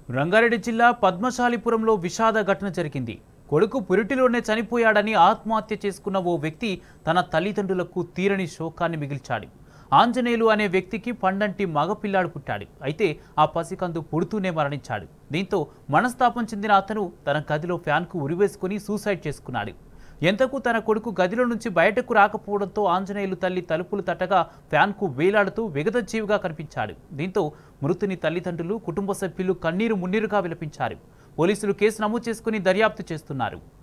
రంగారెడ్డి జిల్లా పద్మశాలిపురంలో విషాద ఘటన జరిగింది కొడుకు పురిటిలోనే చనిపోయాడని ఆత్మహత్య చేసుకున్న ఓ వ్యక్తి తన తల్లిదండ్రులకు తీరని శోకాన్ని మిగిల్చాడు ఆంజనేయులు అనే వ్యక్తికి పండంటి మగపిల్లాడు పుట్టాడు అయితే ఆ పసికందు పుడుతూనే మరణించాడు దీంతో మనస్తాపం చెందిన అతను తన గదిలో ఫ్యాన్కు ఉరివేసుకుని సూసైడ్ చేసుకున్నాడు ఎంతకు తన కొడుకు గదిలో నుంచి బయటకు రాకపోవడంతో ఆంజనేయులు తల్లి తలుపులు తట్టగా ఫ్యాన్కు వేలాడుతూ విగతజీవిగా కనిపించాడు దీంతో మృతుని తల్లిదండ్రులు కుటుంబ సభ్యులు కన్నీరు మున్నీరుగా విలపించారు పోలీసులు కేసు నమోదు చేసుకుని దర్యాప్తు చేస్తున్నారు